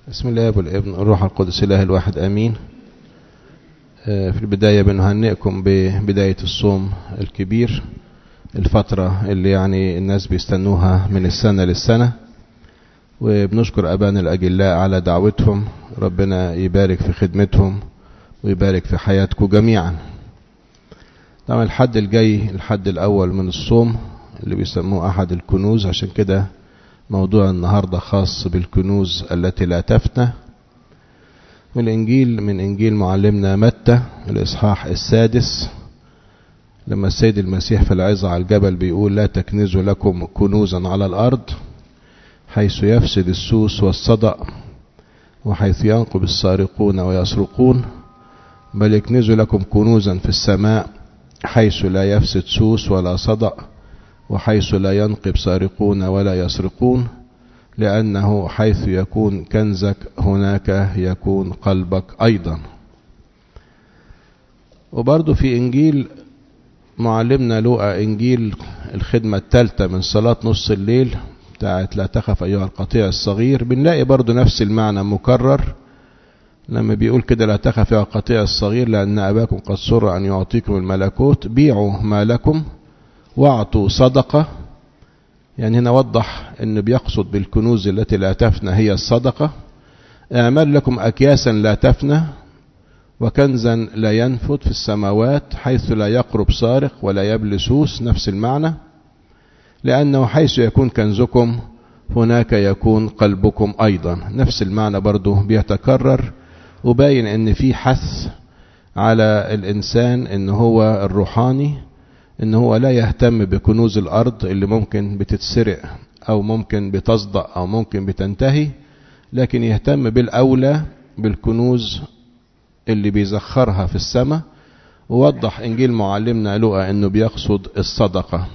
بسم الله والابن الروح القدس الله الواحد امين في البداية بنهنئكم ببداية الصوم الكبير الفترة اللي يعني الناس بيستنوها من السنة للسنة وبنشكر أبانا الأجلاء على دعوتهم ربنا يبارك في خدمتهم ويبارك في حياتكم جميعا طبعا الحد الجاي الحد الأول من الصوم اللي بيسموه أحد الكنوز عشان كده موضوع النهاردة خاص بالكنوز التي لا تفنى من الإنجيل من إنجيل معلمنا متى الإصحاح السادس لما السيد المسيح في العظة على الجبل بيقول لا تكنزوا لكم كنوزا على الأرض حيث يفسد السوس والصدأ وحيث ينقب السارقون ويسرقون بل اكنزوا لكم كنوزا في السماء حيث لا يفسد سوس ولا صدأ وحيث لا ينقب سارقون ولا يسرقون لأنه حيث يكون كنزك هناك يكون قلبك أيضا وبرضه في إنجيل معلمنا لوقا إنجيل الخدمة الثالثة من صلاة نص الليل بتاعت لا تخف أيها القطيع الصغير بنلاقي برضه نفس المعنى مكرر لما بيقول كده لا تخف يا القطيع الصغير لأن أباكم قد سر أن يعطيكم الملكوت بيعوا ما لكم واعطوا صدقة يعني هنا وضح أنه بيقصد بالكنوز التي لا تفنى هي الصدقة اعمل لكم أكياسا لا تفنى وكنزا لا ينفد في السماوات حيث لا يقرب سارق ولا يبل سوس نفس المعنى لأنه حيث يكون كنزكم هناك يكون قلبكم أيضا نفس المعنى برضه بيتكرر وباين أن في حث على الإنسان أن هو الروحاني ان هو لا يهتم بكنوز الارض اللي ممكن بتتسرق او ممكن بتصدأ او ممكن بتنتهي لكن يهتم بالاولى بالكنوز اللي بيزخرها في السماء ووضح انجيل معلمنا لوقا انه بيقصد الصدقة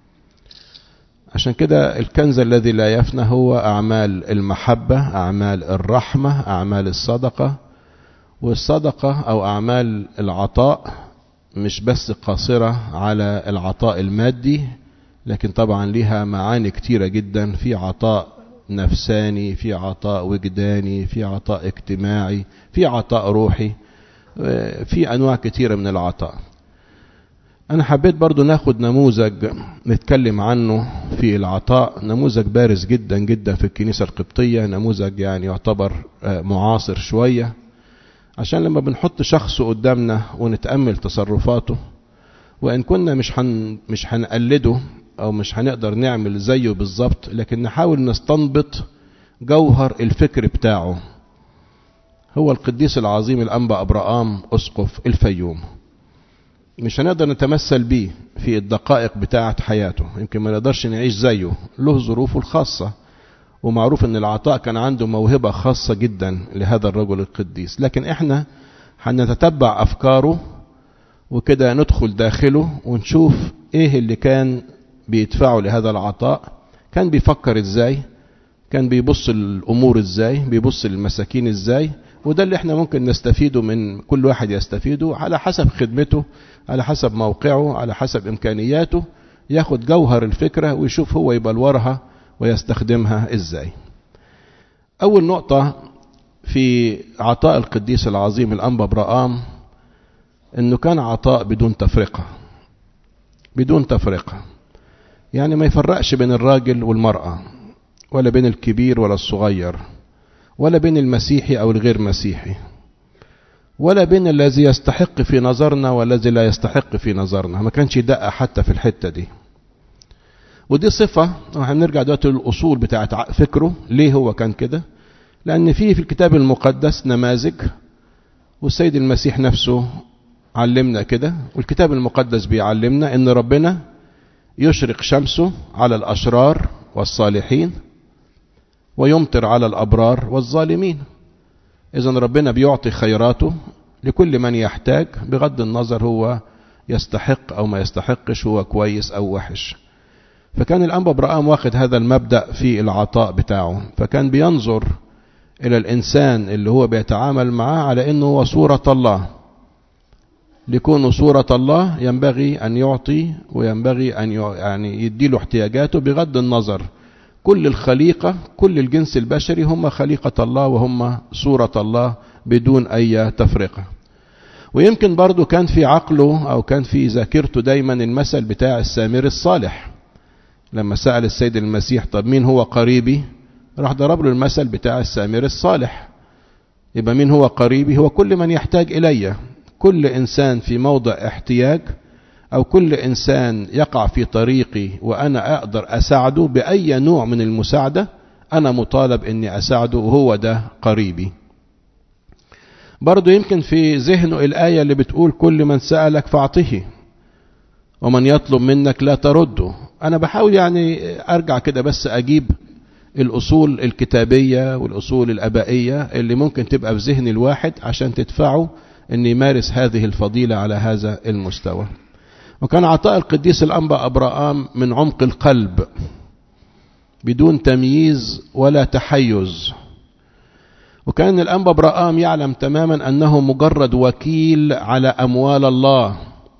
عشان كده الكنز الذي لا يفنى هو اعمال المحبة اعمال الرحمة اعمال الصدقة والصدقة او اعمال العطاء مش بس قاصرة على العطاء المادي لكن طبعا لها معاني كتيرة جدا في عطاء نفساني في عطاء وجداني في عطاء اجتماعي في عطاء روحي في أنواع كتيرة من العطاء أنا حبيت برضو ناخد نموذج نتكلم عنه في العطاء نموذج بارز جدا جدا في الكنيسة القبطية نموذج يعني يعتبر معاصر شوية عشان لما بنحط شخص قدامنا ونتأمل تصرفاته وإن كنا مش هن مش هنقلده أو مش هنقدر نعمل زيه بالظبط لكن نحاول نستنبط جوهر الفكر بتاعه هو القديس العظيم الأنبا أبراام أسقف الفيوم مش هنقدر نتمثل بيه في الدقائق بتاعة حياته يمكن ما نقدرش نعيش زيه له ظروفه الخاصة ومعروف ان العطاء كان عنده موهبة خاصة جدا لهذا الرجل القديس لكن احنا هنتتبع افكاره وكده ندخل داخله ونشوف ايه اللي كان بيدفعه لهذا العطاء كان بيفكر ازاي كان بيبص الامور ازاي بيبص للمساكين ازاي وده اللي احنا ممكن نستفيده من كل واحد يستفيده على حسب خدمته على حسب موقعه على حسب امكانياته ياخد جوهر الفكرة ويشوف هو يبلورها ويستخدمها ازاي اول نقطة في عطاء القديس العظيم الانبا برآم انه كان عطاء بدون تفرقة بدون تفرقة يعني ما يفرقش بين الراجل والمرأة ولا بين الكبير ولا الصغير ولا بين المسيحي او الغير مسيحي ولا بين الذي يستحق في نظرنا والذي لا يستحق في نظرنا ما كانش يدقق حتى في الحتة دي ودي صفة هنرجع دلوقتي للأصول بتاعت فكره ليه هو كان كده لأن فيه في الكتاب المقدس نماذج والسيد المسيح نفسه علمنا كده والكتاب المقدس بيعلمنا ان ربنا يشرق شمسه على الأشرار والصالحين ويمطر على الأبرار والظالمين إذا ربنا بيعطي خيراته لكل من يحتاج بغض النظر هو يستحق أو ما يستحقش هو كويس أو وحش فكان الأنبا برآم واخد هذا المبدأ في العطاء بتاعه فكان بينظر إلى الإنسان اللي هو بيتعامل معاه على أنه هو صورة الله لكونه صورة الله ينبغي أن يعطي وينبغي أن يعني يديله احتياجاته بغض النظر كل الخليقة كل الجنس البشري هم خليقة الله وهم صورة الله بدون أي تفرقة ويمكن برضو كان في عقله أو كان في ذاكرته دايما المثل بتاع السامر الصالح لما سأل السيد المسيح طب مين هو قريبي راح ضرب له المثل بتاع السامر الصالح يبقى مين هو قريبي هو كل من يحتاج إلي كل إنسان في موضع احتياج أو كل إنسان يقع في طريقي وأنا أقدر أساعده بأي نوع من المساعدة أنا مطالب أني أساعده وهو ده قريبي برضو يمكن في ذهنه الآية اللي بتقول كل من سألك فاعطه ومن يطلب منك لا ترده أنا بحاول يعني أرجع كده بس أجيب الأصول الكتابية والأصول الأبائية اللي ممكن تبقى في ذهن الواحد عشان تدفعه أن يمارس هذه الفضيلة على هذا المستوى وكان عطاء القديس الأنبا أبراام من عمق القلب بدون تمييز ولا تحيز وكان الأنبا أبراام يعلم تماما أنه مجرد وكيل على أموال الله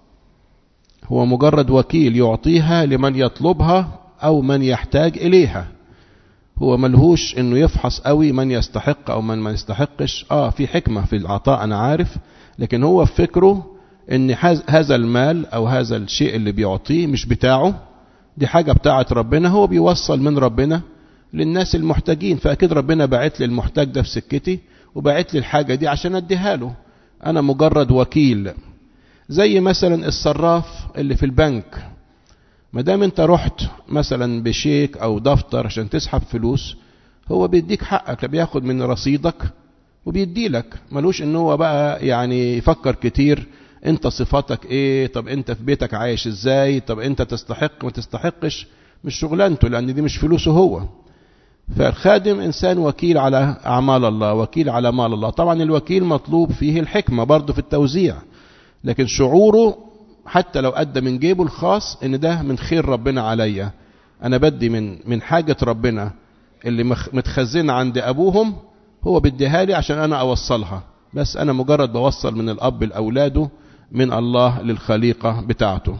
هو مجرد وكيل يعطيها لمن يطلبها أو من يحتاج إليها هو ملهوش انه يفحص قوي من يستحق او من ما يستحقش اه في حكمة في العطاء انا عارف لكن هو في فكره ان هذا المال او هذا الشيء اللي بيعطيه مش بتاعه دي حاجة بتاعت ربنا هو بيوصل من ربنا للناس المحتاجين فاكيد ربنا باعت لي المحتاج ده في سكتي وباعت لي الحاجة دي عشان اديها له انا مجرد وكيل زي مثلا الصراف اللي في البنك ما دام انت رحت مثلا بشيك او دفتر عشان تسحب فلوس هو بيديك حقك بياخد من رصيدك وبيدي لك ملوش ان هو بقى يعني يفكر كتير انت صفاتك ايه طب انت في بيتك عايش ازاي طب انت تستحق ما تستحقش مش شغلانته لان دي مش فلوسه هو فالخادم انسان وكيل على اعمال الله وكيل على مال الله طبعا الوكيل مطلوب فيه الحكمة برضه في التوزيع لكن شعوره حتى لو أدى من جيبه الخاص إن ده من خير ربنا عليا أنا بدي من من حاجة ربنا اللي متخزنة عند أبوهم هو بديها لي عشان أنا أوصلها بس أنا مجرد بوصل من الأب لأولاده من الله للخليقة بتاعته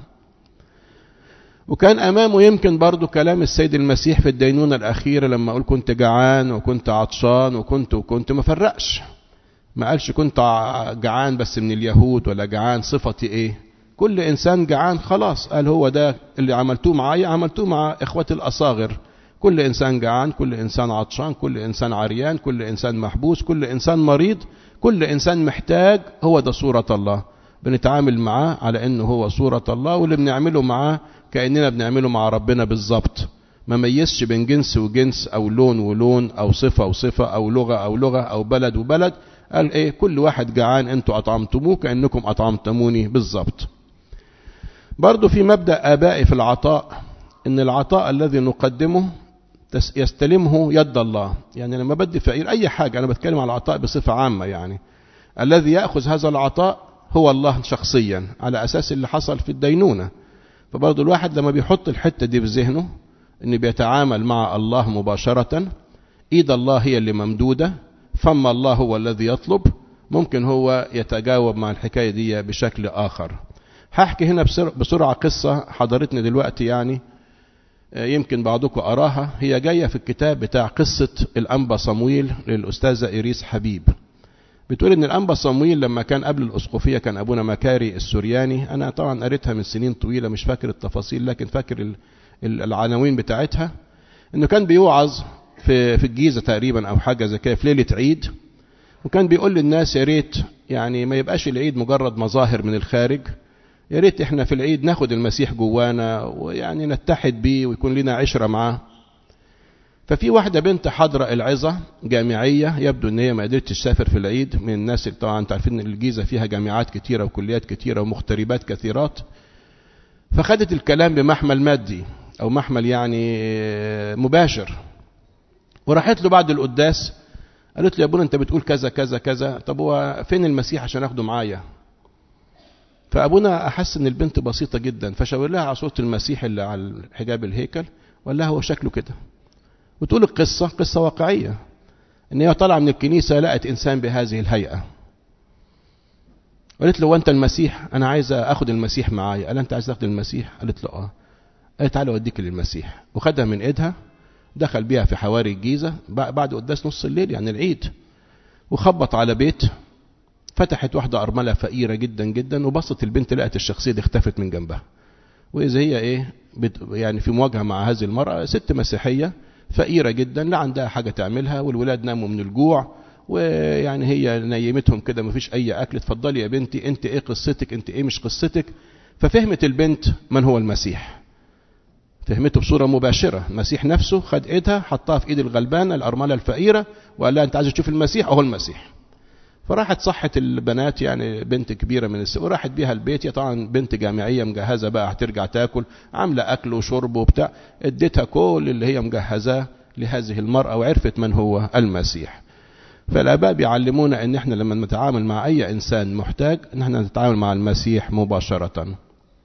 وكان أمامه يمكن برضو كلام السيد المسيح في الدينونة الأخيرة لما أقول كنت جعان وكنت عطشان وكنت وكنت ما فرقش ما قالش كنت جعان بس من اليهود ولا جعان صفتي ايه كل انسان جعان خلاص قال هو ده اللي عملتوه معايا عملتوه مع اخوتي الاصاغر كل انسان جعان كل انسان عطشان كل انسان عريان كل انسان محبوس كل انسان مريض كل انسان محتاج هو ده صورة الله بنتعامل معاه على انه هو صورة الله واللي بنعمله معاه كأننا بنعمله مع ربنا بالظبط ما ميزش بين جنس وجنس او لون ولون او صفة وصفة او لغة او لغة او بلد وبلد قال ايه كل واحد جعان انتوا اطعمتموه كأنكم اطعمتموني بالظبط برضو في مبدأ آبائي في العطاء ان العطاء الذي نقدمه يستلمه يد الله يعني لما بدي فقير اي حاجة انا بتكلم على العطاء بصفة عامة يعني الذي يأخذ هذا العطاء هو الله شخصيا على اساس اللي حصل في الدينونة فبرضو الواحد لما بيحط الحتة دي في ذهنه ان بيتعامل مع الله مباشرة ايد الله هي اللي ممدودة فما الله هو الذي يطلب ممكن هو يتجاوب مع الحكاية دي بشكل آخر هحكي هنا بسرعة قصة حضرتني دلوقتي يعني يمكن بعضكم أراها هي جاية في الكتاب بتاع قصة الأنبا صمويل للأستاذة إيريس حبيب بتقول إن الأنبا صمويل لما كان قبل الأسقفية كان أبونا مكاري السورياني أنا طبعا قريتها من سنين طويلة مش فاكر التفاصيل لكن فاكر العناوين بتاعتها إنه كان بيوعظ في في الجيزة تقريبا أو حاجة زي كده في ليلة عيد وكان بيقول للناس يا ريت يعني ما يبقاش العيد مجرد مظاهر من الخارج يا ريت احنا في العيد ناخد المسيح جوانا ويعني نتحد بيه ويكون لنا عشرة معاه ففي واحدة بنت حضرة العظة جامعية يبدو ان هي ما قدرتش تسافر في العيد من الناس اللي طبعا انتوا عارفين ان الجيزة فيها جامعات كتيرة وكليات كتيرة ومغتربات كثيرات فخدت الكلام بمحمل مادي او محمل يعني مباشر وراحت له بعد القداس قالت له يا ابونا انت بتقول كذا كذا كذا طب هو فين المسيح عشان اخده معايا فابونا احس ان البنت بسيطه جدا فشاور لها على صوره المسيح اللي على حجاب الهيكل وقال لها هو شكله كده وتقول القصه قصه واقعيه ان هي طالعه من الكنيسه لقت انسان بهذه الهيئه قالت له وانت المسيح انا عايزه اخد المسيح معايا قال انت عايز تاخد المسيح قالت له اه قال تعالى اوديك للمسيح وخدها من ايدها دخل بيها في حواري الجيزة بعد قداس نص الليل يعني العيد وخبط على بيت فتحت واحدة أرملة فقيرة جدا جدا وبصت البنت لقت الشخصية دي اختفت من جنبها وإذا هي إيه يعني في مواجهة مع هذه المرأة ست مسيحية فقيرة جدا لا عندها حاجة تعملها والولاد ناموا من الجوع ويعني هي نيمتهم كده مفيش أي أكل اتفضلي يا بنتي أنت إيه قصتك أنت إيه مش قصتك ففهمت البنت من هو المسيح فهمته بصورة مباشرة المسيح نفسه خد ايدها حطها في ايد الغلبانة الأرملة الفقيرة وقال لها انت عايز تشوف المسيح اهو المسيح فراحت صحت البنات يعني بنت كبيرة من السن وراحت بيها البيت هي طبعا بنت جامعية مجهزة بقى هترجع تاكل عاملة أكل وشرب وبتاع اديتها كل اللي هي مجهزاه لهذه المرأة وعرفت من هو المسيح فالآباء بيعلمونا ان احنا لما نتعامل مع اي انسان محتاج ان احنا نتعامل مع المسيح مباشرة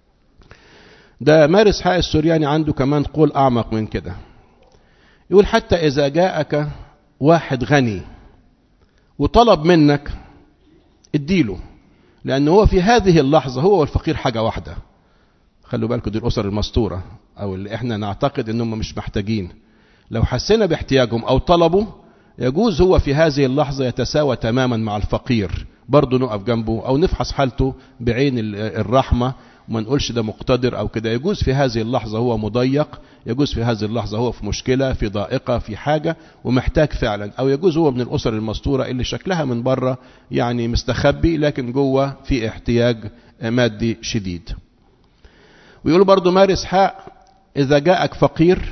ده مارس حق السورياني عنده كمان قول اعمق من كده يقول حتى اذا جاءك واحد غني وطلب منك اديله لان هو في هذه اللحظة هو والفقير حاجة واحدة خلوا بالكم دي الاسر المستورة او اللي احنا نعتقد انهم مش محتاجين لو حسينا باحتياجهم او طلبوا يجوز هو في هذه اللحظة يتساوى تماما مع الفقير برضه نقف جنبه او نفحص حالته بعين الرحمة وما نقولش ده مقتدر او كده يجوز في هذه اللحظة هو مضيق يجوز في هذه اللحظة هو في مشكلة في ضائقة في حاجة ومحتاج فعلا او يجوز هو من الاسر المستورة اللي شكلها من بره يعني مستخبي لكن جوه في احتياج مادي شديد ويقول برضه مارس حق اذا جاءك فقير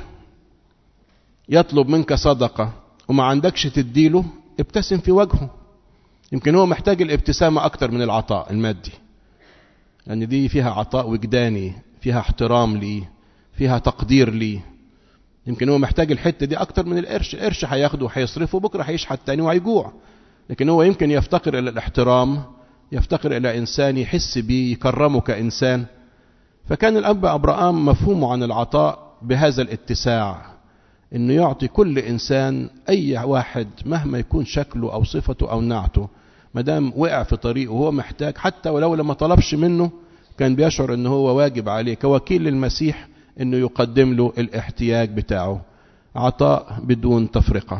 يطلب منك صدقة وما عندكش تديله ابتسم في وجهه يمكن هو محتاج الابتسامة اكتر من العطاء المادي لأن يعني دي فيها عطاء وجداني فيها احترام لي فيها تقدير لي يمكن هو محتاج الحتة دي أكتر من القرش القرش هياخده وهيصرفه بكرة هيشحت تاني وهيجوع لكن هو يمكن يفتقر إلى الاحترام يفتقر إلى إنسان يحس بيه يكرمه كإنسان فكان الأب أبراهام مفهومه عن العطاء بهذا الاتساع انه يعطي كل انسان اي واحد مهما يكون شكله او صفته او نعته ما دام وقع في طريقه وهو محتاج حتى ولو لما طلبش منه كان بيشعر ان هو واجب عليه كوكيل للمسيح انه يقدم له الاحتياج بتاعه عطاء بدون تفرقة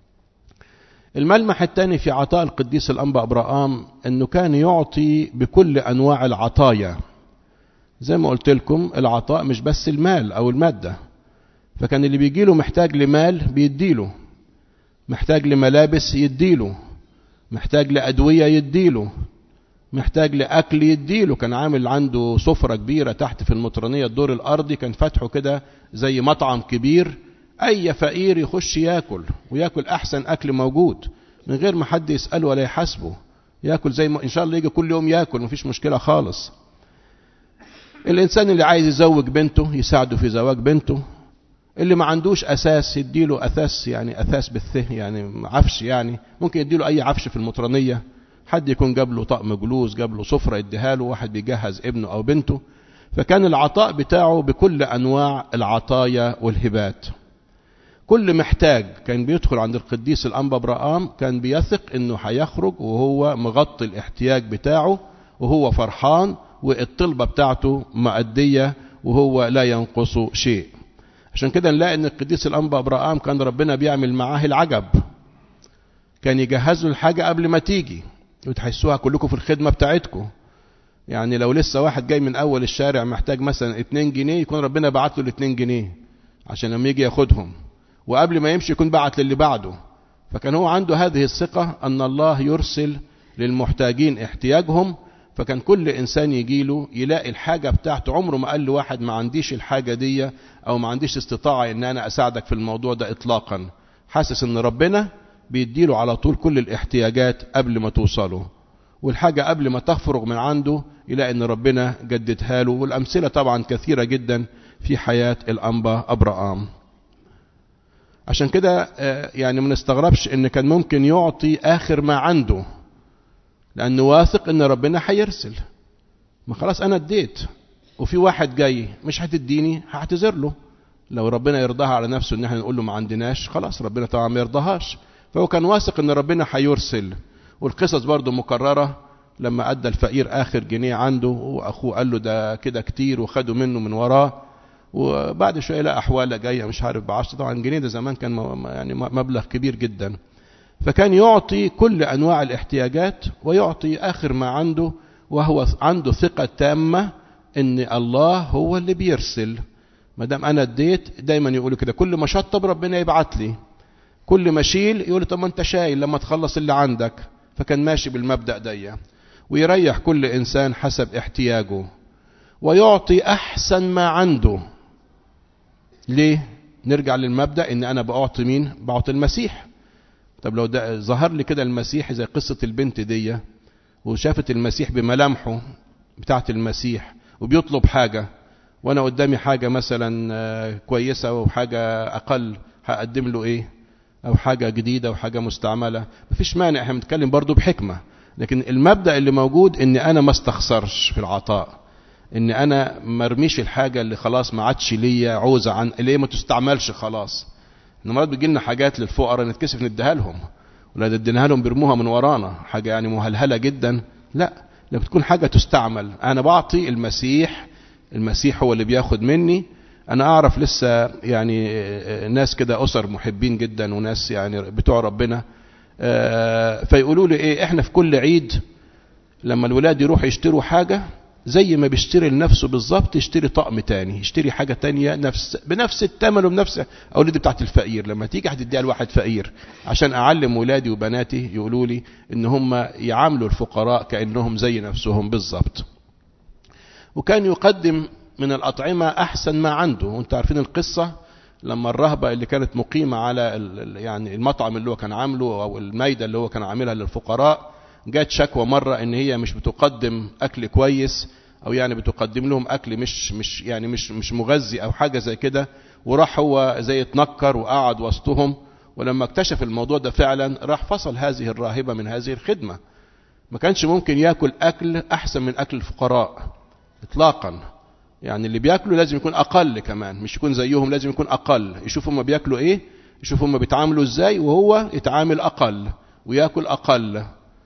الملمح الثاني في عطاء القديس الأنبا أبراهام أنه كان يعطي بكل أنواع العطايا زي ما قلت لكم العطاء مش بس المال أو المادة فكان اللي بيجي له محتاج لمال بيديله محتاج لملابس يديله محتاج لأدوية يديله محتاج لأكل يديله كان عامل عنده سفرة كبيرة تحت في المطرانية الدور الأرضي كان فاتحه كده زي مطعم كبير أي فقير يخش ياكل وياكل أحسن أكل موجود من غير ما حد يسأله ولا يحاسبه ياكل زي ما إن شاء الله يجي كل يوم ياكل مفيش مشكلة خالص الإنسان اللي عايز يزوج بنته يساعده في زواج بنته اللي ما عندوش اساس يديله اثاث يعني اثاث بالثه يعني عفش يعني ممكن يديله اي عفش في المطرانيه حد يكون جاب له طقم جلوس جاب له سفره يديها له واحد بيجهز ابنه او بنته فكان العطاء بتاعه بكل انواع العطايا والهبات كل محتاج كان بيدخل عند القديس الانبا ابراهام كان بيثق انه هيخرج وهو مغطي الاحتياج بتاعه وهو فرحان والطلبه بتاعته مأديه وهو لا ينقص شيء عشان كده نلاقي ان القديس الانبا ابراهام كان ربنا بيعمل معاه العجب كان يجهز له الحاجه قبل ما تيجي وتحسوها كلكم في الخدمه بتاعتكم يعني لو لسه واحد جاي من اول الشارع محتاج مثلا 2 جنيه يكون ربنا بعت له ال 2 جنيه عشان لما يجي ياخدهم وقبل ما يمشي يكون بعت للي بعده فكان هو عنده هذه الثقه ان الله يرسل للمحتاجين احتياجهم فكان كل انسان يجي له يلاقي الحاجة بتاعته عمره ما قال لواحد ما عنديش الحاجة دي او ما عنديش استطاعة ان انا اساعدك في الموضوع ده اطلاقا حاسس ان ربنا بيديله على طول كل الاحتياجات قبل ما توصله والحاجة قبل ما تفرغ من عنده يلاقي ان ربنا جددها له والامثلة طبعا كثيرة جدا في حياة الانبا ابراهام عشان كده يعني ما نستغربش ان كان ممكن يعطي اخر ما عنده لانه واثق ان ربنا هيرسل ما خلاص انا اديت وفي واحد جاي مش هتديني هعتذر له لو ربنا يرضاها على نفسه ان احنا نقول له ما عندناش خلاص ربنا طبعا ما يرضاهاش فهو كان واثق ان ربنا هيرسل والقصص برضه مكرره لما ادى الفقير اخر جنيه عنده واخوه قال له ده كده كتير وخدوا منه من وراه وبعد شويه لقى احواله جايه مش عارف ب 10 طبعا جنيه ده زمان كان م- يعني م- مبلغ كبير جدا فكان يعطي كل انواع الاحتياجات ويعطي اخر ما عنده وهو عنده ثقه تامه ان الله هو اللي بيرسل ما دام انا اديت دايما يقولوا كده كل ما شطب ربنا يبعت لي كل ما اشيل يقول طب ما انت شايل لما تخلص اللي عندك فكان ماشي بالمبدا دي ويريح كل انسان حسب احتياجه ويعطي احسن ما عنده ليه نرجع للمبدا ان انا بعطي مين بعطي المسيح طب لو ده ظهر لي كده المسيح زي قصه البنت دي وشافت المسيح بملامحه بتاعت المسيح وبيطلب حاجه وانا قدامي حاجه مثلا آه، كويسه وحاجه اقل هقدم له ايه او حاجه جديده وحاجه مستعمله مفيش مانع احنا بنتكلم برضو بحكمه لكن المبدا اللي موجود ان انا ما استخسرش في العطاء ان انا مرميش الحاجه اللي خلاص ما عادش ليا عوزه عن اللي هي ما تستعملش خلاص ان مرات بيجي لنا حاجات للفقراء نتكسف نديها لهم ولا اديناها لهم بيرموها من ورانا حاجه يعني مهلهله جدا لا لما تكون حاجه تستعمل انا بعطي المسيح المسيح هو اللي بياخد مني انا اعرف لسه يعني آه، ناس كده اسر محبين جدا وناس يعني بتوع ربنا آه، فيقولوا لي ايه احنا في كل عيد لما الولاد يروحوا يشتروا حاجه زي ما بيشتري لنفسه بالظبط يشتري طقم تاني يشتري حاجه تانية نفس بنفس الثمن وبنفس اقول دي بتاعت الفقير لما تيجي هتديها لواحد فقير عشان اعلم ولادي وبناتي يقولوا لي ان هم يعاملوا الفقراء كانهم زي نفسهم بالظبط وكان يقدم من الأطعمة أحسن ما عنده وانتم عارفين القصة لما الرهبة اللي كانت مقيمة على ال- ال- يعني المطعم اللي هو كان عامله أو المايدة اللي هو كان عاملها للفقراء جات شكوى مرة إن هي مش بتقدم أكل كويس أو يعني بتقدم لهم أكل مش مش يعني مش مش مغذي أو حاجة زي كده وراح هو زي اتنكر وقعد وسطهم ولما اكتشف الموضوع ده فعلا راح فصل هذه الراهبة من هذه الخدمة ما كانش ممكن ياكل أكل أحسن من أكل الفقراء اطلاقا يعني اللي بياكلوا لازم يكون اقل كمان مش يكون زيهم لازم يكون اقل يشوف هم بياكلوا ايه يشوف هم بيتعاملوا ازاي وهو يتعامل اقل وياكل اقل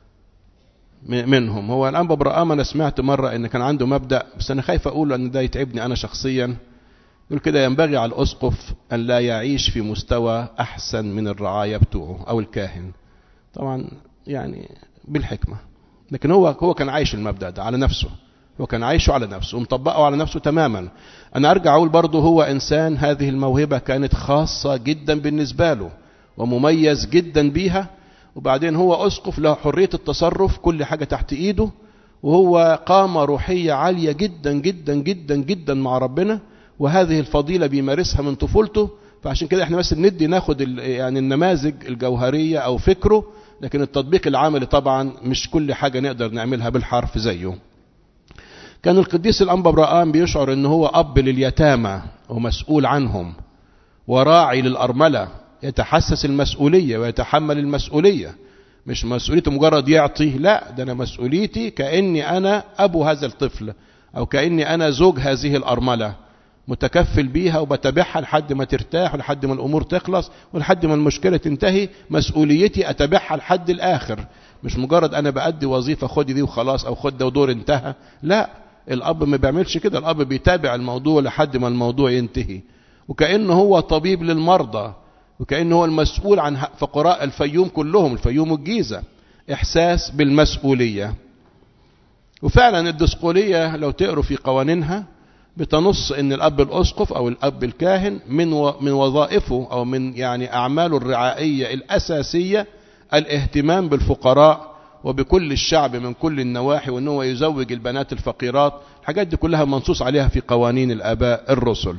م- منهم هو الانبا برقام انا سمعت مره ان كان عنده مبدا بس انا خايف اقول ان ده يتعبني انا شخصيا يقول كده ينبغي على الاسقف ان لا يعيش في مستوى احسن من الرعايه بتوعه او الكاهن طبعا يعني بالحكمه لكن هو هو كان عايش المبدا ده على نفسه هو كان عايشه على نفسه ومطبقه على نفسه تماما انا ارجع اقول برضه هو انسان هذه الموهبه كانت خاصه جدا بالنسبه له ومميز جدا بيها وبعدين هو اسقف له حريه التصرف كل حاجه تحت ايده وهو قامه روحيه عاليه جدا جدا جدا جدا مع ربنا وهذه الفضيله بيمارسها من طفولته فعشان كده احنا بس ندي ناخد ال- يعني النماذج الجوهريه او فكره لكن التطبيق العملي طبعا مش كل حاجه نقدر نعملها بالحرف زيه كان القديس الأنبا برقام بيشعر ان هو أب لليتامى ومسؤول عنهم وراعي للأرملة يتحسس المسؤولية ويتحمل المسؤولية مش مسؤوليته مجرد يعطي لا ده أنا مسؤوليتي كأني أنا أبو هذا الطفل أو كأني أنا زوج هذه الأرملة متكفل بيها وبتابعها لحد ما ترتاح ولحد ما الأمور تخلص ولحد ما المشكلة تنتهي مسؤوليتي أتابعها لحد الآخر مش مجرد أنا بأدي وظيفة خد دي وخلاص أو خد ده ودور انتهى لا الأب ما بيعملش كده الأب بيتابع الموضوع لحد ما الموضوع ينتهي وكأنه هو طبيب للمرضى وكأنه هو المسؤول عن فقراء الفيوم كلهم الفيوم والجيزة إحساس بالمسؤولية وفعلا الدسقولية لو تقروا في قوانينها بتنص ان الاب الاسقف او الاب الكاهن من و... من وظائفه او من يعني اعماله الرعائيه الاساسيه الاهتمام بالفقراء وبكل الشعب من كل النواحي وان هو يزوج البنات الفقيرات الحاجات دي كلها منصوص عليها في قوانين الاباء الرسل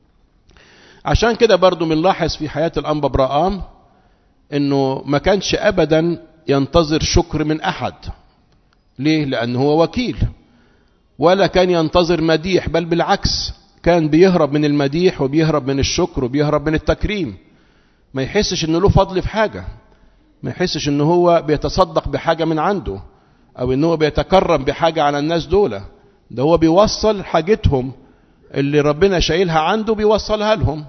عشان كده برضو بنلاحظ في حياه الانبا برقام انه ما كانش ابدا ينتظر شكر من احد ليه لانه هو وكيل ولا كان ينتظر مديح بل بالعكس كان بيهرب من المديح وبيهرب من الشكر وبيهرب من التكريم ما يحسش انه له فضل في حاجة ما يحسش انه هو بيتصدق بحاجة من عنده او انه هو بيتكرم بحاجة على الناس دول ده هو بيوصل حاجتهم اللي ربنا شايلها عنده بيوصلها لهم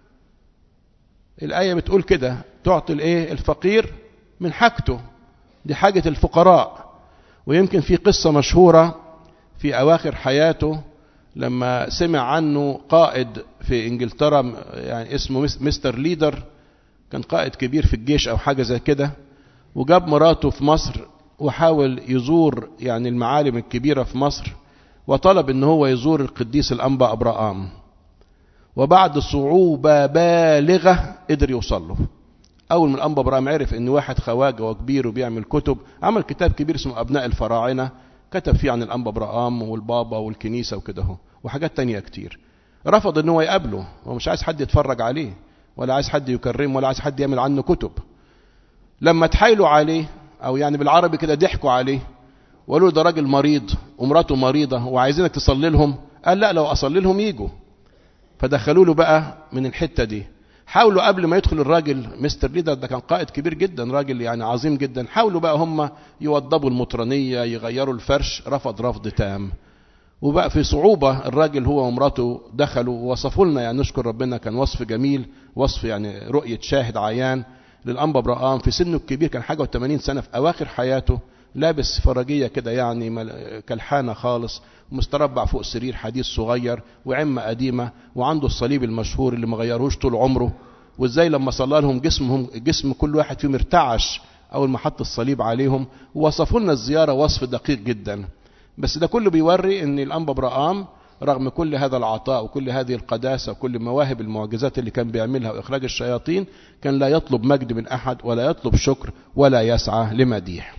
الآية بتقول كده تعطي الايه الفقير من حاجته دي حاجة الفقراء ويمكن في قصة مشهورة في أواخر حياته لما سمع عنه قائد في انجلترا يعني اسمه مستر ليدر كان قائد كبير في الجيش او حاجة زي كده وجاب مراته في مصر وحاول يزور يعني المعالم الكبيرة في مصر وطلب ان هو يزور القديس الانبا ابراام وبعد صعوبة بالغة قدر يوصل له اول ما الانبا ابراهيم عرف ان واحد خواجه وكبير وبيعمل كتب عمل كتاب كبير اسمه ابناء الفراعنه كتب فيه عن الانبا ابراهام والبابا والكنيسه وكده اهو وحاجات تانية كتير رفض ان هو يقابله هو مش عايز حد يتفرج عليه ولا عايز حد يكرمه ولا عايز حد يعمل عنه كتب لما اتحايلوا عليه او يعني بالعربي كده ضحكوا عليه وقالوا له ده راجل مريض ومراته مريضه وعايزينك تصلي لهم قال لا لو اصلي لهم يجوا فدخلوا له بقى من الحته دي حاولوا قبل ما يدخل الراجل مستر ليدر ده كان قائد كبير جدا راجل يعني عظيم جدا حاولوا بقى هم يوضبوا المطرانية يغيروا الفرش رفض رفض تام وبقى في صعوبة الراجل هو ومراته دخلوا ووصفوا لنا يعني نشكر ربنا كان وصف جميل وصف يعني رؤية شاهد عيان للأنبا برقام في سنه الكبير كان حاجة و80 سنة في أواخر حياته لابس فرجية كده يعني كالحانة خالص ومستربع فوق سرير حديث صغير وعمة قديمة وعنده الصليب المشهور اللي ما غيروش طول عمره وازاي لما صلى لهم جسمهم جسم كل واحد فيهم ارتعش اول ما حط الصليب عليهم ووصفوا لنا الزيارة وصف دقيق جدا بس ده كله بيوري ان الانبا برقام رغم كل هذا العطاء وكل هذه القداسة وكل مواهب المعجزات اللي كان بيعملها وإخراج الشياطين كان لا يطلب مجد من أحد ولا يطلب شكر ولا يسعى لمديح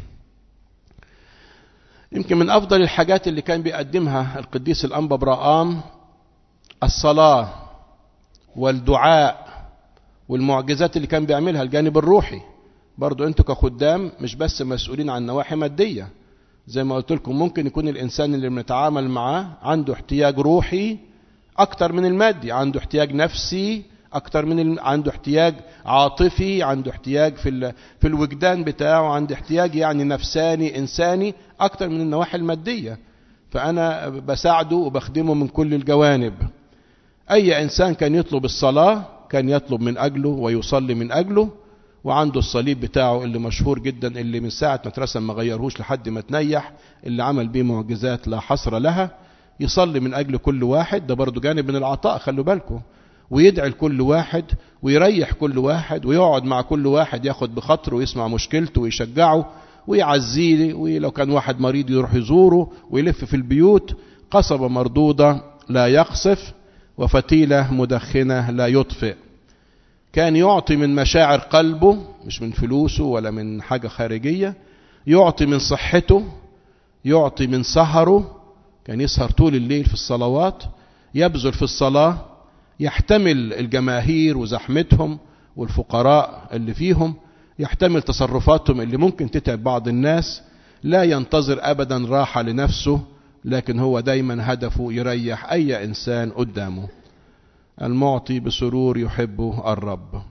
يمكن من أفضل الحاجات اللي كان بيقدمها القديس الأنبا برقام الصلاة والدعاء والمعجزات اللي كان بيعملها الجانب الروحي برضو انتوا كخدام مش بس مسؤولين عن نواحي مادية زي ما قلت لكم ممكن يكون الإنسان اللي بنتعامل معاه عنده احتياج روحي أكتر من المادي عنده احتياج نفسي أكتر من الم... عنده احتياج عاطفي عنده احتياج في ال... في الوجدان بتاعه عنده احتياج يعني نفساني إنساني أكتر من النواحي المادية فأنا بساعده وبخدمه من كل الجوانب أي إنسان كان يطلب الصلاة كان يطلب من أجله ويصلي من أجله وعنده الصليب بتاعه اللي مشهور جدا اللي من ساعة ما اترسم ما غيرهوش لحد ما تنيح اللي عمل بيه معجزات لا حصر لها يصلي من أجل كل واحد ده برضو جانب من العطاء خلوا بالكم ويدعي لكل واحد ويريح كل واحد ويقعد مع كل واحد ياخد بخاطره ويسمع مشكلته ويشجعه ويعزيه ولو كان واحد مريض يروح يزوره ويلف في البيوت قصبة مردودة لا يقصف وفتيلة مدخنة لا يطفئ كان يعطي من مشاعر قلبه مش من فلوسه ولا من حاجة خارجية يعطي من صحته يعطي من سهره كان يسهر طول الليل في الصلوات يبذل في الصلاة يحتمل الجماهير وزحمتهم والفقراء اللي فيهم يحتمل تصرفاتهم اللي ممكن تتعب بعض الناس لا ينتظر أبدا راحة لنفسه لكن هو دايما هدفه يريح أي إنسان قدامه المعطي بسرور يحبه الرب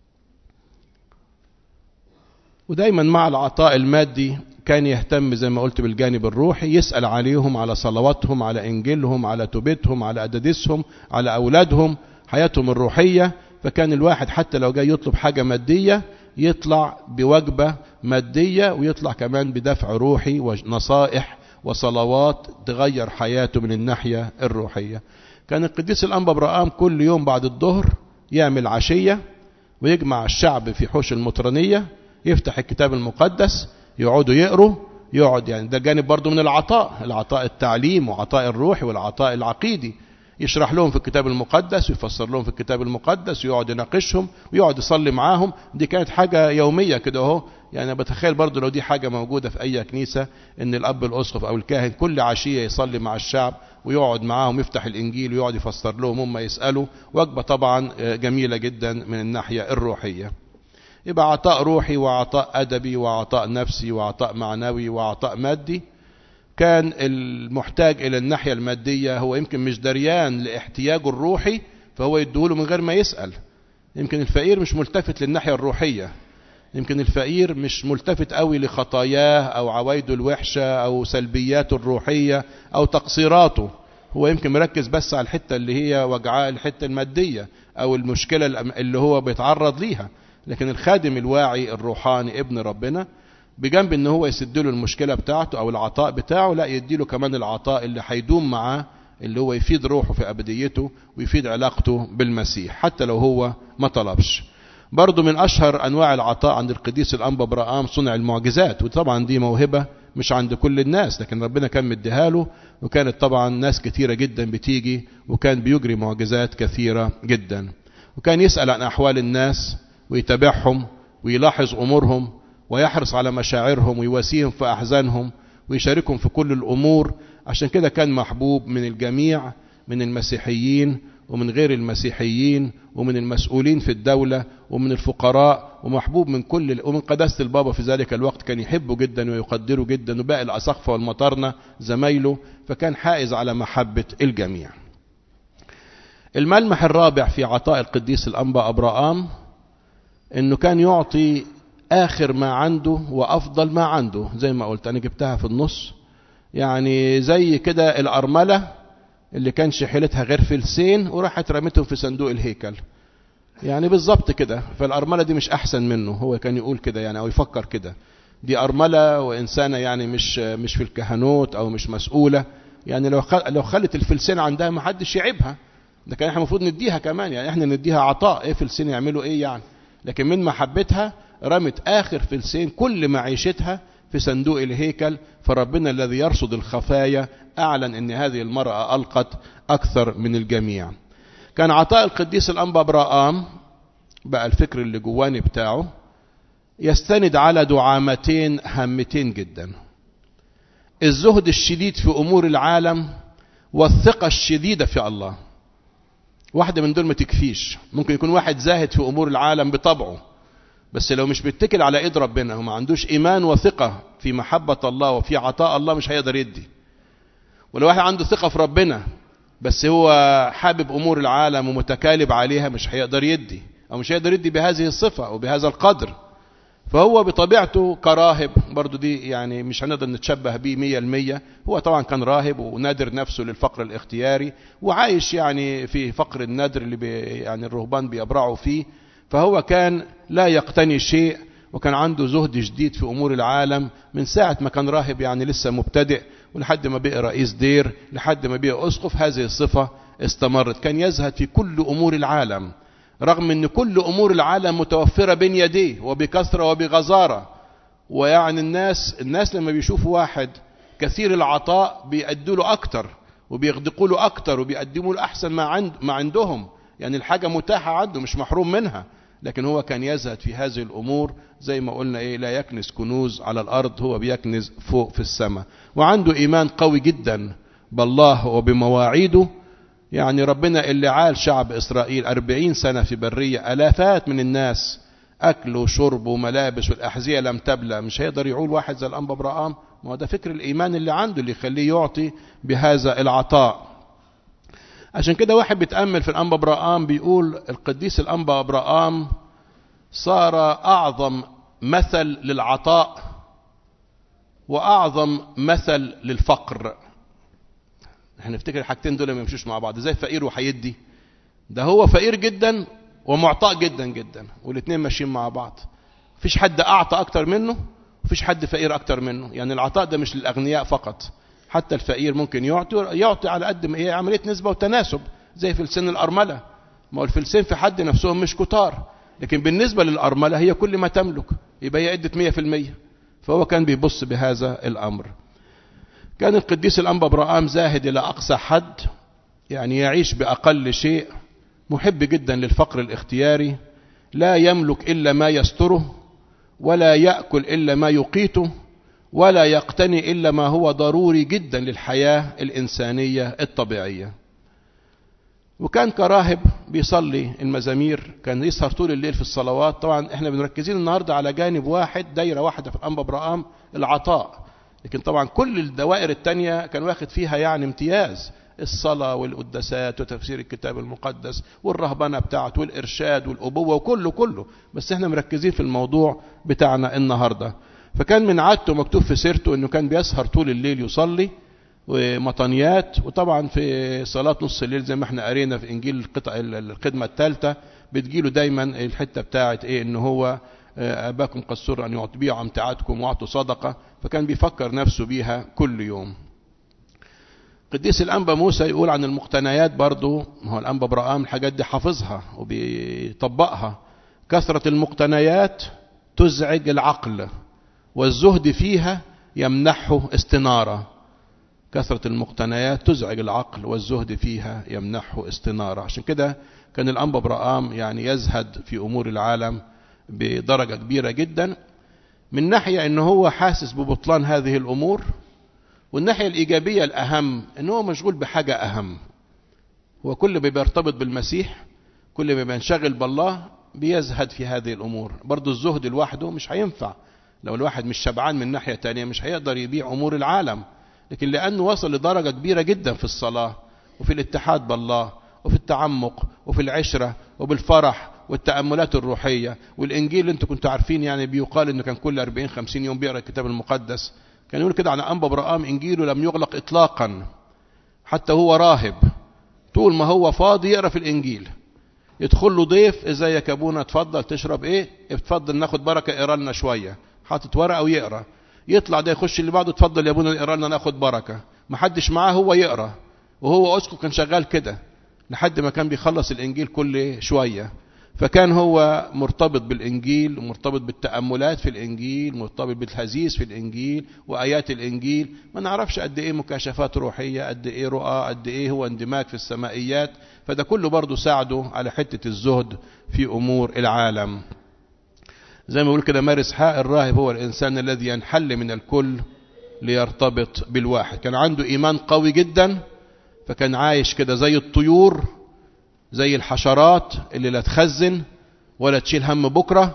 ودايما مع العطاء المادي كان يهتم زي ما قلت بالجانب الروحي يسأل عليهم على صلواتهم على إنجيلهم على توبتهم على أدادسهم على أولادهم حياتهم الروحية فكان الواحد حتى لو جاي يطلب حاجة مادية يطلع بوجبة مادية ويطلع كمان بدفع روحي ونصائح وصلوات تغير حياته من الناحية الروحية كان القديس الأنبا برقام كل يوم بعد الظهر يعمل عشية ويجمع الشعب في حوش المطرانية يفتح الكتاب المقدس يقعدوا يقروا يقعد يعني ده جانب برضه من العطاء العطاء التعليم وعطاء الروحي والعطاء العقيدي يشرح لهم في الكتاب المقدس ويفسر لهم في الكتاب المقدس ويقعد يناقشهم ويقعد يصلي معاهم دي كانت حاجة يومية كده اهو يعني بتخيل برضه لو دي حاجة موجودة في أي كنيسة إن الأب الأسقف أو الكاهن كل عشية يصلي مع الشعب ويقعد معاهم يفتح الإنجيل ويقعد يفسر لهم هم يسألوا وجبة طبعا جميلة جدا من الناحية الروحية يبقى عطاء روحي وعطاء أدبي وعطاء نفسي وعطاء معنوي وعطاء مادي كان المحتاج إلى الناحية المادية هو يمكن مش دريان لاحتياجه الروحي فهو يديهوله من غير ما يسأل يمكن الفقير مش ملتفت للناحية الروحية يمكن الفقير مش ملتفت قوي لخطاياه أو عوايده الوحشة أو سلبياته الروحية أو تقصيراته هو يمكن مركز بس على الحتة اللي هي وجعاه الحتة المادية أو المشكلة اللي هو بيتعرض ليها لكن الخادم الواعي الروحاني ابن ربنا بجنب ان هو يسد له المشكله بتاعته او العطاء بتاعه لا يدي له كمان العطاء اللي هيدوم معاه اللي هو يفيد روحه في أبديته ويفيد علاقته بالمسيح حتى لو هو ما طلبش برضو من أشهر أنواع العطاء عند القديس الأنبا برام صنع المعجزات وطبعا دي موهبة مش عند كل الناس لكن ربنا كان مديها له وكانت طبعا ناس كثيرة جدا بتيجي وكان بيجري معجزات كثيرة جدا وكان يسأل عن أحوال الناس ويتابعهم ويلاحظ أمورهم ويحرص على مشاعرهم ويواسيهم في أحزانهم ويشاركهم في كل الأمور عشان كده كان محبوب من الجميع من المسيحيين ومن غير المسيحيين ومن المسؤولين في الدولة ومن الفقراء ومحبوب من كل ومن قداسة البابا في ذلك الوقت كان يحبه جدا ويقدره جدا وباقي الأسقفة والمطارنة زمايله فكان حائز على محبة الجميع الملمح الرابع في عطاء القديس الأنبا أبراام انه كان يعطي اخر ما عنده وافضل ما عنده زي ما قلت انا جبتها في النص يعني زي كده الارمله اللي كان شحيلتها غير فلسين وراحت رمتهم في صندوق الهيكل يعني بالظبط كده فالارمله دي مش احسن منه هو كان يقول كده يعني او يفكر كده دي ارمله وانسانه يعني مش مش في الكهنوت او مش مسؤوله يعني لو لو خلت الفلسين عندها ما حدش يعيبها ده كان احنا المفروض نديها كمان يعني احنا نديها عطاء ايه فلسين يعملوا ايه يعني لكن من محبتها رمت آخر فلسين كل معيشتها في صندوق الهيكل فربنا الذي يرصد الخفايا أعلن أن هذه المرأة ألقت أكثر من الجميع كان عطاء القديس الأنبا براءام بقى الفكر اللي جواني بتاعه يستند على دعامتين هامتين جدا الزهد الشديد في أمور العالم والثقة الشديدة في الله واحدة من دول ما تكفيش ممكن يكون واحد زاهد في أمور العالم بطبعه بس لو مش بيتكل على ايد ربنا وما عندوش ايمان وثقة في محبة الله وفي عطاء الله مش هيقدر يدي ولو واحد عنده ثقة في ربنا بس هو حابب امور العالم ومتكالب عليها مش هيقدر يدي او مش هيقدر يدي بهذه الصفة او بهذا القدر فهو بطبيعته كراهب برضو دي يعني مش هنقدر نتشبه بيه مية المية هو طبعا كان راهب ونادر نفسه للفقر الاختياري وعايش يعني في فقر النادر اللي بي يعني الرهبان بيبرعوا فيه فهو كان لا يقتني شيء وكان عنده زهد شديد في أمور العالم من ساعة ما كان راهب يعني لسه مبتدئ ولحد ما بقى رئيس دير لحد ما بقى أسقف هذه الصفة استمرت كان يزهد في كل أمور العالم رغم أن كل أمور العالم متوفرة بين يديه وبكثرة وبغزارة ويعني الناس الناس لما بيشوفوا واحد كثير العطاء بيأدوا له أكتر وبيغدقوا له أكتر وبيقدموا له أحسن ما, عند ما عندهم يعني الحاجة متاحة عنده مش محروم منها لكن هو كان يزهد في هذه الأمور زي ما قلنا إيه لا يكنز كنوز على الأرض هو بيكنز فوق في السماء وعنده إيمان قوي جدا بالله وبمواعيده يعني ربنا اللي عال شعب إسرائيل أربعين سنة في برية ألافات من الناس أكل وشرب وملابس والأحذية لم تبلى مش هيقدر يعول واحد زي الأنبا برآم ما هو ده فكر الإيمان اللي عنده اللي يخليه يعطي بهذا العطاء عشان كده واحد بيتأمل في الأنبا برآم بيقول القديس الأنبا برآم صار أعظم مثل للعطاء وأعظم مثل للفقر احنا نفتكر الحاجتين دول ما يمشوش مع بعض زي فقير وهيدي ده هو فقير جدا ومعطاء جدا جدا والاثنين ماشيين مع بعض مفيش حد أعطى أكتر منه مفيش حد فقير أكتر منه يعني العطاء ده مش للأغنياء فقط حتى الفقير ممكن يعطي يعطي على قد ما هي عمليه نسبه وتناسب زي في السن الارمله ما هو الفلسين في حد نفسهم مش كتار لكن بالنسبه للارمله هي كل ما تملك يبقى هي عده 100% فهو كان بيبص بهذا الامر كان القديس الانبا ابراهام زاهد الى اقصى حد يعني يعيش باقل شيء محب جدا للفقر الاختياري لا يملك الا ما يستره ولا ياكل الا ما يقيته ولا يقتني إلا ما هو ضروري جدا للحياة الإنسانية الطبيعية وكان كراهب بيصلي المزامير كان يسهر طول الليل في الصلوات طبعا احنا بنركزين النهاردة على جانب واحد دايرة واحدة في الأنبا برآم العطاء لكن طبعا كل الدوائر التانية كان واخد فيها يعني امتياز الصلاة والقداسات وتفسير الكتاب المقدس والرهبنة بتاعته والإرشاد والأبوة وكله كله بس احنا مركزين في الموضوع بتاعنا النهاردة فكان من عادته مكتوب في سيرته انه كان بيسهر طول الليل يصلي ومطنيات وطبعا في صلاة نص الليل زي ما احنا قرينا في انجيل القطع الخدمة الثالثة بتجيله دايما الحتة بتاعت ايه ان هو اباكم قد سر ان يعطوا امتعاتكم واعطوا صدقة فكان بيفكر نفسه بيها كل يوم قديس الأنبا موسى يقول عن المقتنيات برضو ما هو الأنبا برقام الحاجات دي حافظها وبيطبقها كثرة المقتنيات تزعج العقل والزهد فيها يمنحه استنارة كثرة المقتنيات تزعج العقل والزهد فيها يمنحه استنارة عشان كده كان الأنبا برقام يعني يزهد في أمور العالم بدرجة كبيرة جدا من ناحية أنه هو حاسس ببطلان هذه الأمور والناحية الإيجابية الأهم أنه هو مشغول بحاجة أهم هو كل ما بيرتبط بالمسيح كل ما بينشغل بالله بيزهد في هذه الأمور برضو الزهد لوحده مش هينفع لو الواحد مش شبعان من ناحية تانية مش هيقدر يبيع أمور العالم لكن لأنه وصل لدرجة كبيرة جدا في الصلاة وفي الاتحاد بالله وفي التعمق وفي العشرة وبالفرح والتأملات الروحية والإنجيل اللي انتم كنتوا عارفين يعني بيقال انه كان كل 40 50 يوم بيقرأ الكتاب المقدس كان يقول كده عن أنبا برقام إنجيله لم يغلق إطلاقا حتى هو راهب طول ما هو فاضي يقرأ في الإنجيل يدخل له ضيف ازيك يا ابونا اتفضل تشرب ايه اتفضل ناخد بركه اقرا لنا شويه حاطط ورقه ويقرا يطلع ده يخش اللي بعده اتفضل يا ابونا اقرا لنا ناخد بركه ما حدش معاه هو يقرا وهو اسقف كان شغال كده لحد ما كان بيخلص الانجيل كل شويه فكان هو مرتبط بالانجيل ومرتبط بالتاملات في الانجيل مرتبط بالحديث في الانجيل وايات الانجيل ما نعرفش قد ايه مكاشفات روحيه قد ايه رؤى قد ايه هو اندماج في السمائيات فده كله برضه ساعده على حته الزهد في امور العالم زي ما بيقول كده مارس حاء الراهب هو الانسان الذي ينحل من الكل ليرتبط بالواحد كان عنده ايمان قوي جدا فكان عايش كده زي الطيور زي الحشرات اللي لا تخزن ولا تشيل هم بكرة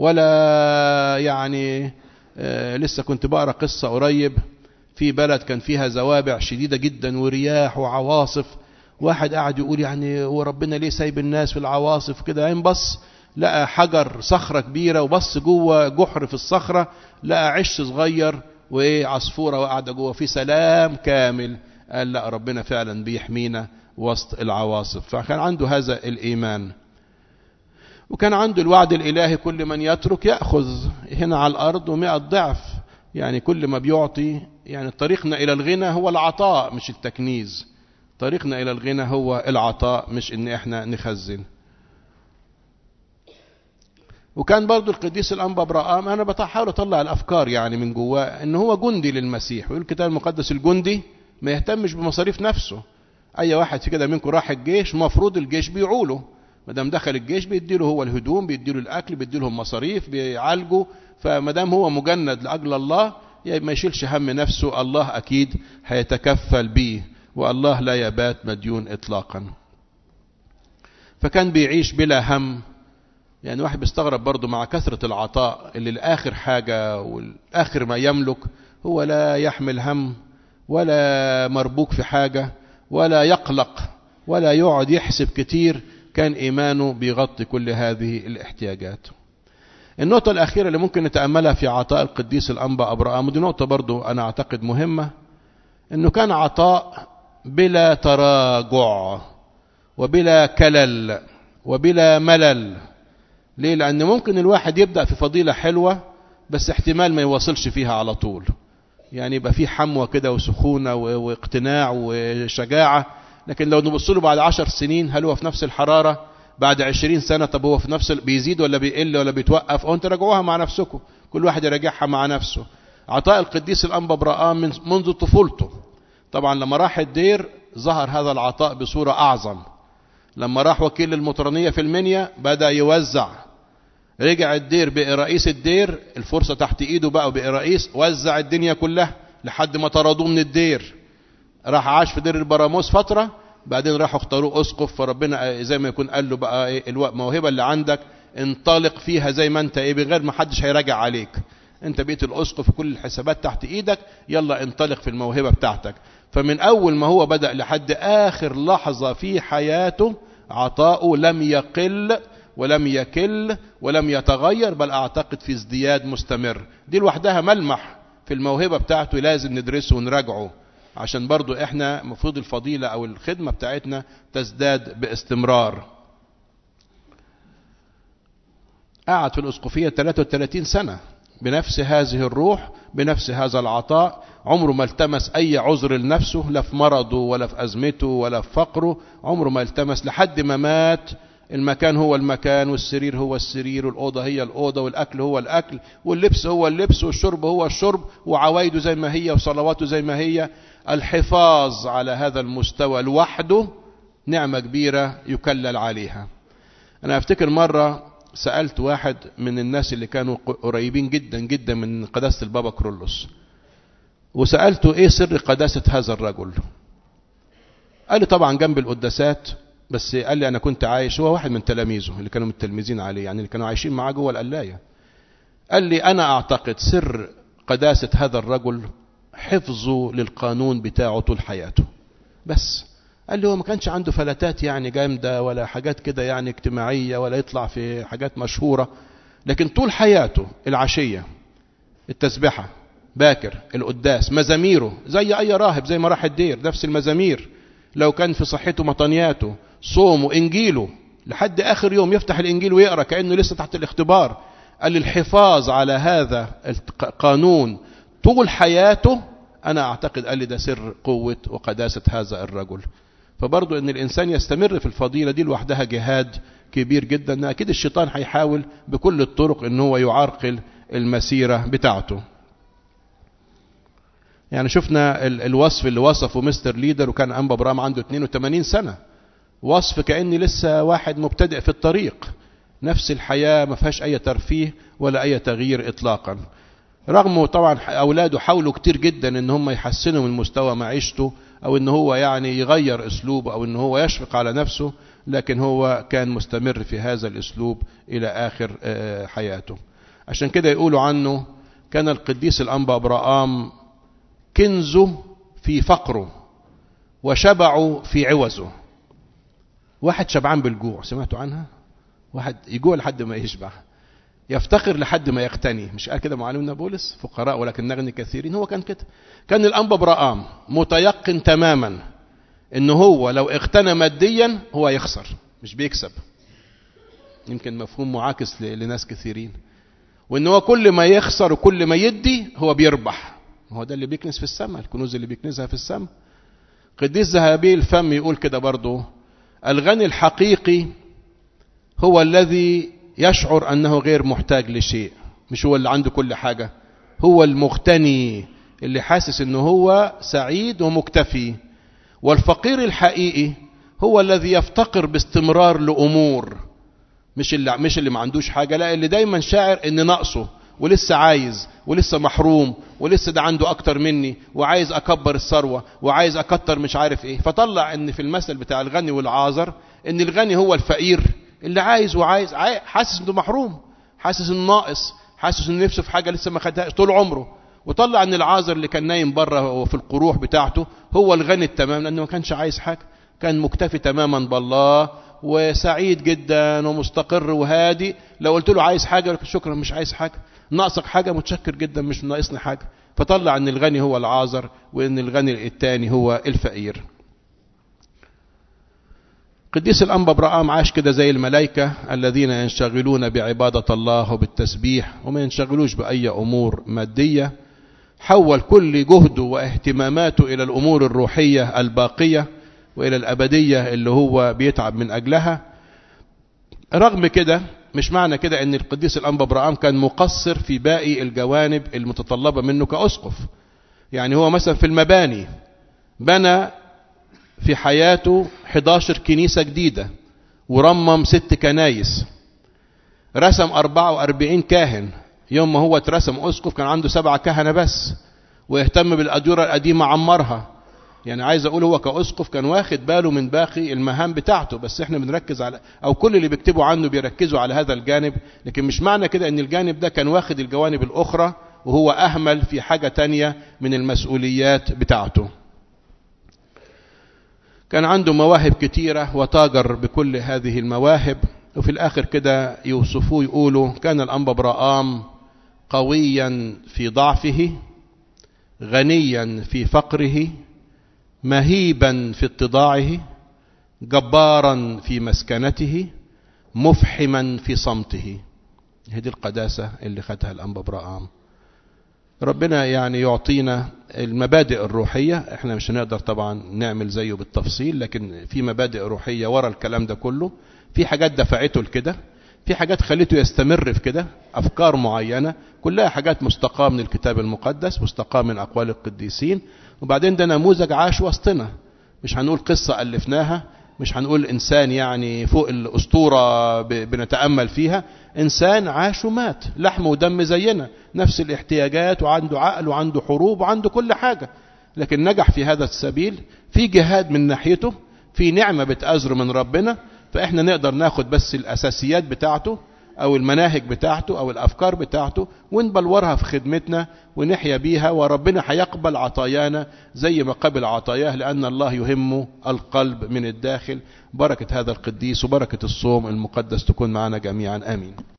ولا يعني آه لسه كنت بقرا قصة قريب في بلد كان فيها زوابع شديدة جدا ورياح وعواصف واحد قاعد يقول يعني وربنا ليه سايب الناس في العواصف كده عين بص لقى حجر صخرة كبيرة وبص جوه جحر في الصخرة لقى عش صغير وايه عصفورة وقاعدة جوه في سلام كامل قال لا ربنا فعلا بيحمينا وسط العواصف فكان عنده هذا الإيمان وكان عنده الوعد الإلهي كل من يترك يأخذ هنا على الأرض ومئة ضعف يعني كل ما بيعطي يعني طريقنا إلى الغنى هو العطاء مش التكنيز طريقنا إلى الغنى هو العطاء مش إن إحنا نخزن وكان برضو القديس الأنبا برقام أنا بحاول أطلع الأفكار يعني من جواه إن هو جندي للمسيح ويقول الكتاب المقدس الجندي ما يهتمش بمصاريف نفسه اي واحد في كده منكم راح الجيش مفروض الجيش بيعوله ما دام دخل الجيش بيديله هو الهدوم بيديله الاكل بيديله مصاريف بيعالجه فما دام هو مجند لاجل الله ما يشيلش هم نفسه الله اكيد هيتكفل بيه والله لا يبات مديون اطلاقا فكان بيعيش بلا هم يعني واحد بيستغرب برضه مع كثرة العطاء اللي لآخر حاجة والآخر ما يملك هو لا يحمل هم ولا مربوك في حاجة ولا يقلق ولا يقعد يحسب كتير كان إيمانه بيغطي كل هذه الاحتياجات النقطة الأخيرة اللي ممكن نتأملها في عطاء القديس الأنبا أبراهام ودي نقطة برضو أنا أعتقد مهمة أنه كان عطاء بلا تراجع وبلا كلل وبلا ملل ليه لأن ممكن الواحد يبدأ في فضيلة حلوة بس احتمال ما يواصلش فيها على طول يعني يبقى في حموة كده وسخونة واقتناع وشجاعة لكن لو نبص له بعد عشر سنين هل هو في نفس الحرارة بعد عشرين سنة طب هو في نفس بيزيد ولا بيقل ولا بيتوقف أو انت راجعوها مع نفسكم كل واحد يراجعها مع نفسه عطاء القديس الأنبا برقام من منذ طفولته طبعا لما راح الدير ظهر هذا العطاء بصورة أعظم لما راح وكيل المطرانية في المنيا بدأ يوزع رجع الدير بقى رئيس الدير الفرصة تحت ايده بقى وبقى رئيس وزع الدنيا كلها لحد ما طردوه من الدير راح عاش في دير البراموس فترة بعدين راحوا اختاروه اسقف فربنا زي ما يكون قال له بقى ايه الموهبة اللي عندك انطلق فيها زي ما انت ايه بغير ما حدش هيراجع عليك انت بقيت الاسقف كل الحسابات تحت ايدك يلا انطلق في الموهبة بتاعتك فمن اول ما هو بدأ لحد اخر لحظة في حياته عطاؤه لم يقل ولم يكل ولم يتغير بل اعتقد في ازدياد مستمر دي لوحدها ملمح في الموهبة بتاعته لازم ندرسه ونراجعه عشان برضو احنا مفروض الفضيلة او الخدمة بتاعتنا تزداد باستمرار قعد في الاسقفية 33 سنة بنفس هذه الروح بنفس هذا العطاء عمره ما التمس أي عذر لنفسه لا في مرضه ولا في أزمته ولا في فقره عمره ما التمس لحد ما مات المكان هو المكان والسرير هو السرير والأوضة هي الأوضة والأكل هو الأكل واللبس هو اللبس والشرب هو الشرب وعوايده زي ما هي وصلواته زي ما هي الحفاظ على هذا المستوى لوحده نعمة كبيرة يكلل عليها أنا أفتكر مرة سألت واحد من الناس اللي كانوا قريبين جدا جدا من قداسة البابا كرولوس وسألته إيه سر قداسة هذا الرجل قال لي طبعا جنب القداسات بس قال لي أنا كنت عايش هو واحد من تلاميذه اللي كانوا متلمذين عليه يعني اللي كانوا عايشين معاه جوه القلاية قال لي أنا أعتقد سر قداسة هذا الرجل حفظه للقانون بتاعه طول حياته بس قال لي هو ما كانش عنده فلتات يعني جامدة ولا حاجات كده يعني اجتماعية ولا يطلع في حاجات مشهورة لكن طول حياته العشية التسبحة باكر القداس مزاميره زي أي راهب زي ما راح الدير نفس المزامير لو كان في صحته مطنياته صومه إنجيله لحد آخر يوم يفتح الإنجيل ويقرأ كأنه لسه تحت الاختبار قال لي الحفاظ على هذا القانون طول حياته أنا أعتقد قال لي ده سر قوة وقداسة هذا الرجل فبرضو ان الانسان يستمر في الفضيلة دي لوحدها جهاد كبير جدا اكيد الشيطان هيحاول بكل الطرق ان هو يعرقل المسيرة بتاعته يعني شفنا الوصف اللي وصفه مستر ليدر وكان انبا برام عنده 82 سنة وصف كأني لسه واحد مبتدئ في الطريق نفس الحياة ما فيهاش اي ترفيه ولا اي تغيير اطلاقا رغم طبعا اولاده حاولوا كتير جدا ان هم يحسنوا من مستوى معيشته او ان هو يعني يغير اسلوبه او ان هو يشفق على نفسه لكن هو كان مستمر في هذا الاسلوب الى اخر حياته عشان كده يقولوا عنه كان القديس الانبا ابراام كنزه في فقره وشبعه في عوزه واحد شبعان بالجوع سمعتوا عنها واحد يجوع لحد ما يشبع يفتقر لحد ما يقتني مش قال كده معلمنا بولس فقراء ولكن نغني كثيرين هو كان كده كان الأنبا برآم متيقن تماما ان هو لو اغتنى ماديا هو يخسر مش بيكسب يمكن مفهوم معاكس لناس كثيرين وان هو كل ما يخسر وكل ما يدي هو بيربح هو ده اللي بيكنس في السماء الكنوز اللي بيكنزها في السماء قديس ذهبي الفم يقول كده برضه الغني الحقيقي هو الذي يشعر أنه غير محتاج لشيء مش هو اللي عنده كل حاجة هو المغتني اللي حاسس أنه هو سعيد ومكتفي والفقير الحقيقي هو الذي يفتقر باستمرار لأمور مش اللي, مش اللي ما عندوش حاجة لا اللي دايما شاعر أن ناقصه ولسه عايز ولسه محروم ولسه ده عنده أكتر مني وعايز أكبر الثروة وعايز أكتر مش عارف إيه فطلع أن في المثل بتاع الغني والعازر أن الغني هو الفقير اللي عايز وعايز حاسس انه محروم حاسس انه ناقص حاسس انه نفسه في حاجه لسه ما خدهاش طول عمره وطلع ان العازر اللي كان نايم بره وفي القروح بتاعته هو الغني التمام لانه ما كانش عايز حاجه كان مكتفي تماما بالله وسعيد جدا ومستقر وهادي لو قلت له عايز حاجه يقول شكرا مش عايز حاجه ناقصك حاجه متشكر جدا مش ناقصني حاجه فطلع ان الغني هو العازر وان الغني الثاني هو الفقير قديس الأنبا برآم عاش كده زي الملائكة الذين ينشغلون بعبادة الله وبالتسبيح وما ينشغلوش بأي أمور مادية حول كل جهده واهتماماته إلى الأمور الروحية الباقية وإلى الأبدية اللي هو بيتعب من أجلها رغم كده مش معنى كده ان القديس الأنبا برآم كان مقصر في باقي الجوانب المتطلبة منه كأسقف يعني هو مثلا في المباني بنى في حياته 11 كنيسة جديدة ورمم ست كنايس رسم 44 كاهن يوم ما هو اترسم أسقف كان عنده سبعة كهنة بس واهتم بالأديرة القديمة عمرها يعني عايز أقول هو كأسقف كان واخد باله من باقي المهام بتاعته بس احنا بنركز على أو كل اللي بيكتبوا عنه بيركزوا على هذا الجانب لكن مش معنى كده ان الجانب ده كان واخد الجوانب الأخرى وهو أهمل في حاجة تانية من المسؤوليات بتاعته كان عنده مواهب كتيرة وتاجر بكل هذه المواهب وفي الآخر كده يوصفوه يقولوا كان الأنبا برآم قويا في ضعفه غنيا في فقره مهيبا في اتضاعه جبارا في مسكنته مفحما في صمته هي دي القداسة اللي خدها الأنبا برام ربنا يعني يعطينا المبادئ الروحية احنا مش هنقدر طبعا نعمل زيه بالتفصيل لكن في مبادئ روحية ورا الكلام ده كله في حاجات دفعته لكده في حاجات خلته يستمر في كده أفكار معينة كلها حاجات مستقاة من الكتاب المقدس مستقاة من أقوال القديسين وبعدين ده نموذج عاش وسطنا مش هنقول قصة ألفناها مش هنقول إنسان يعني فوق الأسطورة بنتأمل فيها إنسان عاش ومات لحم ودم زينا نفس الاحتياجات وعنده عقل وعنده حروب وعنده كل حاجة لكن نجح في هذا السبيل في جهاد من ناحيته في نعمة بتأزر من ربنا فإحنا نقدر ناخد بس الأساسيات بتاعته أو المناهج بتاعته أو الأفكار بتاعته ونبلورها في خدمتنا ونحيا بيها وربنا هيقبل عطايانا زي ما قبل عطاياه لأن الله يهم القلب من الداخل بركة هذا القديس وبركة الصوم المقدس تكون معنا جميعا آمين